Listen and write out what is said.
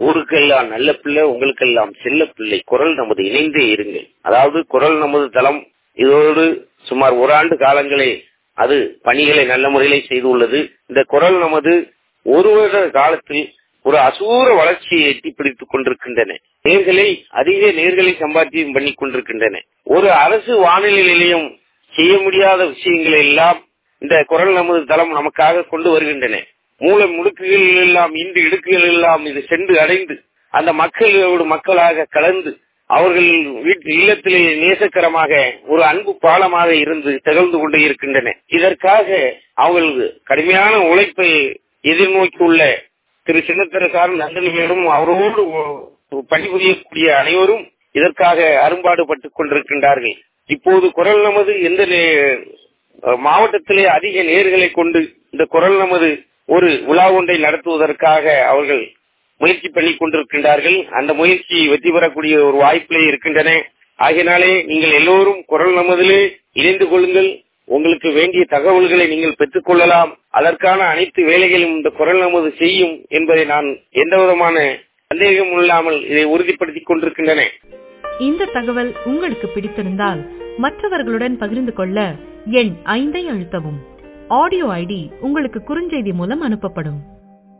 ஊருக்கெல்லாம் நல்ல பிள்ளை உங்களுக்கெல்லாம் செல்ல பிள்ளை குரல் நமது இணைந்தே இருங்கள் அதாவது குரல் நமது தளம் இதோடு சுமார் ஒரு ஆண்டு காலங்களே அது பணிகளை நல்ல முறையிலே செய்துள்ளது இந்த குரல் நமது ஒரு வருட காலத்தில் ஒரு அசூர வளர்ச்சியை எட்டி பிடித்துக் கொண்டிருக்கின்றன நேர்களை அதிக நேர்களை சம்பாத்தியம் பண்ணி கொண்டிருக்கின்றன ஒரு அரசு வானொலி நிலையம் செய்ய முடியாத விஷயங்களை எல்லாம் இந்த குரல் நமது தளம் நமக்காக கொண்டு வருகின்றன மூல முடுக்குகள் எல்லாம் இன்று இடுக்குகள் எல்லாம் இது சென்று அடைந்து அந்த மக்களோடு மக்களாக கலந்து அவர்கள் வீட்டு இல்லத்திலே நேசக்கரமாக ஒரு அன்பு பாலமாக இருந்து திகழ்ந்து கொண்டே இருக்கின்றன இதற்காக அவர்கள் கடுமையான உழைப்பை எதிர்நோக்கியுள்ள திரு சின்னத்தரசார் நந்தனிகளும் அவரோடு பணிபுரியக்கூடிய அனைவரும் இதற்காக அரும்பாடுபட்டுக் கொண்டிருக்கின்றார்கள் இப்போது குரல் நமது எந்த மாவட்டத்திலே அதிக நேர்களை கொண்டு இந்த குரல் நமது ஒரு விழா ஒன்றை நடத்துவதற்காக அவர்கள் முயற்சி பண்ணி கொண்டிருக்கின்றார்கள் அந்த முயற்சி வெற்றி பெறக்கூடிய ஒரு வாய்ப்பிலே இருக்கின்றன ஆகையினாலே நீங்கள் எல்லோரும் குரல் நமதிலே இணைந்து கொள்ளுங்கள் உங்களுக்கு வேண்டிய தகவல்களை நீங்கள் பெற்றுக் கொள்ளலாம் அதற்கான அனைத்து வேலைகளும் இந்த குரல் நமது செய்யும் என்பதை நான் எந்த விதமான சந்தேகம் இல்லாமல் இதை உறுதிப்படுத்திக் கொண்டிருக்கின்றன இந்த தகவல் உங்களுக்கு பிடித்திருந்தால் மற்றவர்களுடன் பகிர்ந்து கொள்ள எண் ஐந்தை அழுத்தவும் ஆடியோ ஐடி உங்களுக்கு குறுஞ்செய்தி மூலம் அனுப்பப்படும்